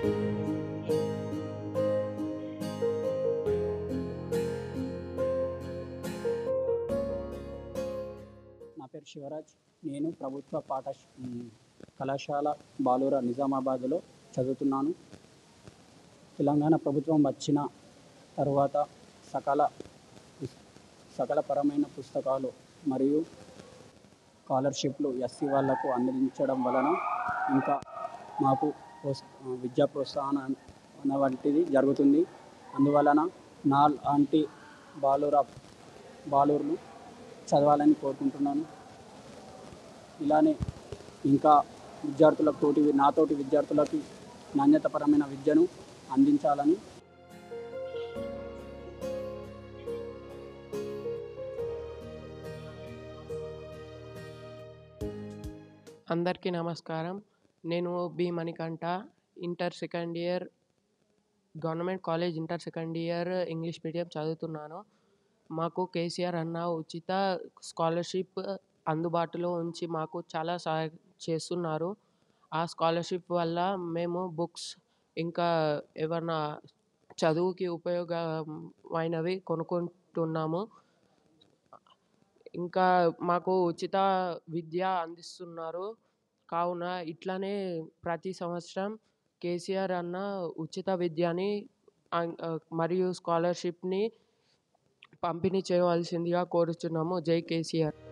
నా పేరు శివరాజ్ నేను ప్రభుత్వ పాఠ ఉమ్, కళాశాల బాలూర నిజామాబాద్లో చదువుతున్నాను తెలంగాణ ప్రభుత్వం వచ్చిన తరువాత సకల పుస్- సకలపరమైన పుస్తకాలు మరియు స్కాలర్షిప్లు ఎస్సీ వాళ్లకు అందించడం వలన ఇంకా మాకు ప్రోస్- విద్యా ప్రోత్సాహన వంటిది జరుగుతుంది అందువలన నా లాంటి బాలుర బాలూరులు చదవాలని కోరుకుంటున్నాను ఇలానే ఇంకా విద్యార్థులకు తోటి నాతోటి విద్యార్థులకి నాణ్యతపరమైన విద్యను అందించాలని అందరికీ నమస్కారం నేను B Manikanta inter second year government college inter second year English medium చదువుతున్నాను మాకు కేసీఆర్ అన్న ఉచిత స్కాలర్షిప్ అందుబాటులో ఉంచి మాకు చాలా సహాయం చేస్తున్నారు ఆ స్కాలర్షిప్ వల్ల మేము బుక్స్ ఇంకా ఏమన్నా చదువుకి ఉపయోగమైనవి కొనుక్కుంటున్నాము ఇంకా మాకు ఉచిత విద్య అందిస్తున్నారు కావున ఇట్లానే ప్రతి సంవత్సరం కేసీఆర్ అన్న ఉచిత విద్యని అం- ఆ, మరియు స్కాలర్షిప్ని పంపిణీ చేయవలసిందిగా కోరుచున్నాము జై కేసీఆర్